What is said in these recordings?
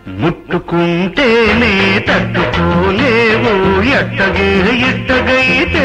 ముట్టుకుంటేనే తట్టుకోలేవు ఎట్టగే ఇట్టగైతే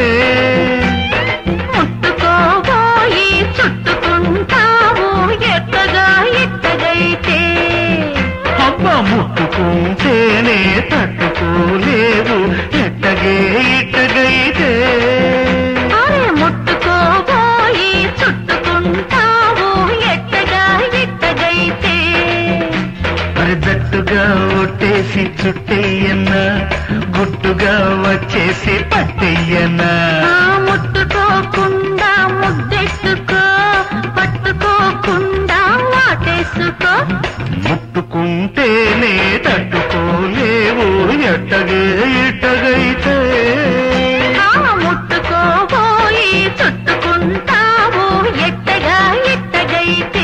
ముట్టుకోబోయి చుట్టుకుంటావు ఎట్టగా ఇట్టగైతే అబ్బ ముట్టుకుంటేనే తట్టుకోలేవు ఎట్టగే ఇట్టగైతే అరే ముట్టుకోబోయి చుట్టుకుంటావు ఎట్టగా ఇట్టగైతే మరి దట్టుగా ఒట్టేసి చుట్టేయన్నా గుట్టుగా వచ్చేసి పట్టేయన్నా ఆ ముట్టుకోకుండా ముద్దెట్టుకో పట్టుకోకుండా వాటేసుకో ముట్టుకుంటేనే తట్టుకోలేవు ఎట్టగే ఇట్టగైతే ఆ ముట్టుకోబోయి చుట్టుకుంటావు ఎట్టగా ఇట్టగైతే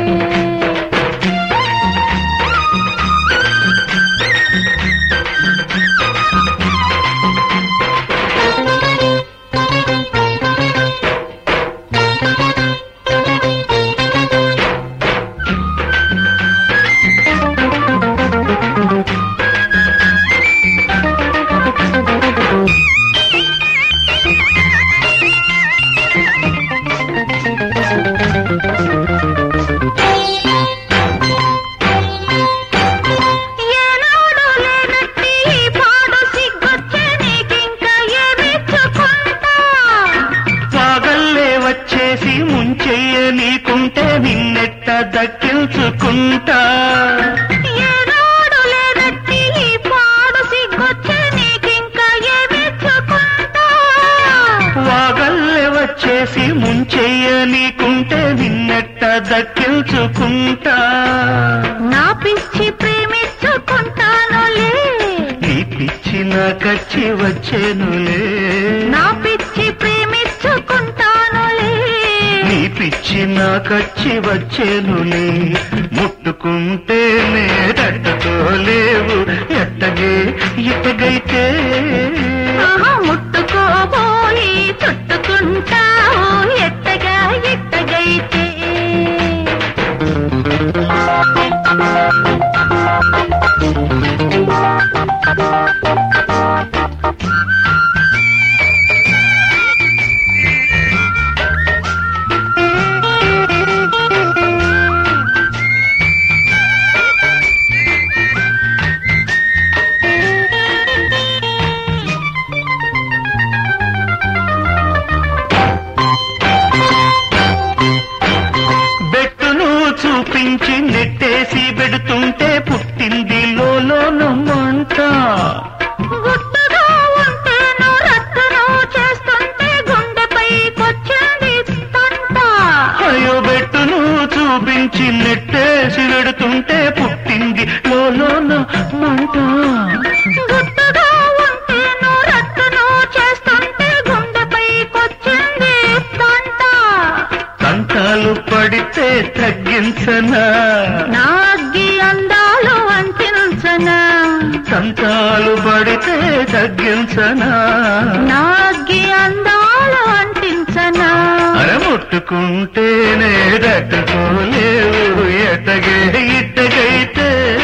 ఏనాడు లేనట్టి ఈ పాడు సిగ్గొచ్చే నీకింకా ఏమిచ్చుకుంటా పాగల్లే వచ్చేసి ముంచెయ్య నీకుంటే నిన్నెట్ట దక్కించుకుంటా ఏనాడు లేనట్టి ఈ పాడు సిగ్గొచ్చే నీకింకా ఏమిచ్చుకుంటా వాగల్లే వచ్చేసి ముంచెయ్య నీకుంటే నిన్నెట్ట దక్కించుకుంటా నా పిచ్చి ప్రేమించుకుంటానులే నీ పిచ్చి నాకచ్చి వచ్చేనులే నా పిచ్చి ప్రేమించుకుంటానులే నీ పిచ్చి నాకచ్చి వచ్చేనులే ముట్టుకుంటేనే తట్టుకోలేవు ఎట్టగే ఇట్టగైతే ఆహా, ముట్టుకోబోయి చుట్టుకుంటావు ఎట్టగా ఎట్టగైతే బెట్టును చూపించి నెట్టేసి పెడుతుంటే పుట్టింది లోలోన మంట గుట్టుగా ఉంటేను రట్టును చేస్తుంటే గుండెపై కొచ్చింది తంట అయ్యో బెట్టును చూపించి నెట్టేసి పెడుతుంటే పుట్టింది లోలోన మంట గుట్టుగా ఉంటేను రట్టును చేస్తుంటే గుండెపై కొచ్చింది తంట తంటాలు పడితే తగ్గించనా నా అగ్గి అందాలు అంటించనా తంటాలు పడితే తగ్గించనా నా అగ్గి అందాలు అంటించనా అరముట్టుకుంటేనే తట్టుకోలేవు ఎట్టగే ఇట్టగైతే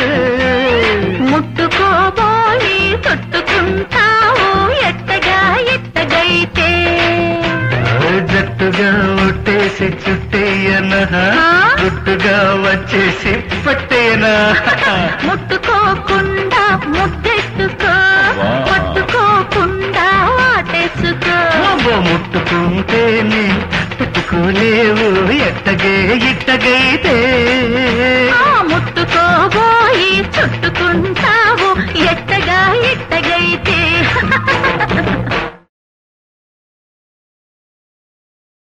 ముట్టుకోబోయి చుట్టుకుంటావు ఎట్టగా ఎట్టగైతే జట్టుగా ఒట్టేసి చుట్టేయనా ఆ? గుట్టుగా వచ్చేసి పట్టేయనా ముట్టుకోకుండా ముద్దెట్టుకో వా. పట్టుకోకుండా వాటేసుకో అబ్బో, ముట్టుకుంటేనే తట్టుకోలేవు ఎట్టగే ఇట్టగైతే ఆ ముట్టుకోబోయి చుట్టు